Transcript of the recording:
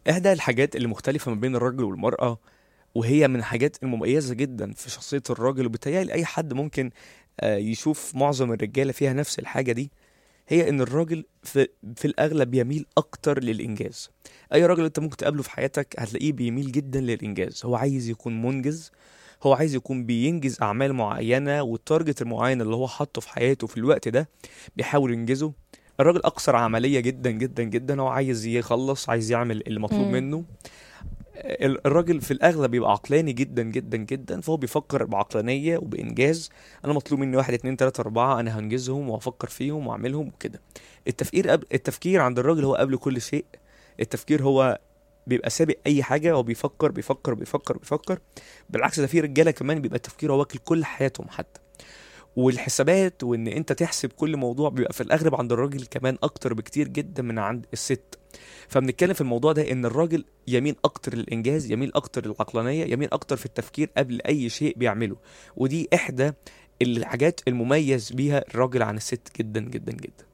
إحدى الحاجات اللي مختلفة ما بين الراجل والمرأة وهي من الحاجات المميزة جدا في شخصية الراجل وبالتالي أي حد ممكن آه، يشوف معظم الرجالة فيها نفس الحاجة دي هي إن الراجل في, في الأغلب يميل أكتر للإنجاز أي راجل أنت ممكن تقابله في حياتك هتلاقيه بيميل جدا للإنجاز هو عايز يكون منجز هو عايز يكون بينجز أعمال معينة والتارجت المعين اللي هو حاطه في حياته في الوقت ده بيحاول ينجزه الراجل أكثر عملية جدا جدا جدا هو عايز يخلص عايز يعمل اللي مطلوب مم. منه ال- الراجل في الاغلب بيبقى عقلاني جدا جدا جدا فهو بيفكر بعقلانيه وبانجاز انا مطلوب مني واحد اتنين تلاته اربعه انا هنجزهم وافكر فيهم واعملهم وكده التفكير قبل التفكير عند الراجل هو قبل كل شيء التفكير هو بيبقى سابق اي حاجه هو بيفكر بيفكر بيفكر بيفكر بالعكس ده في رجاله كمان بيبقى التفكير هو واكل كل حياتهم حتى والحسابات وان انت تحسب كل موضوع بيبقى في الاغلب عند الراجل كمان اكتر بكتير جدا من عند الست فبنتكلم في الموضوع ده ان الراجل يميل اكتر للانجاز يميل اكتر للعقلانيه يميل اكتر في التفكير قبل اي شيء بيعمله ودي احدى الحاجات المميز بيها الراجل عن الست جدا جدا جدا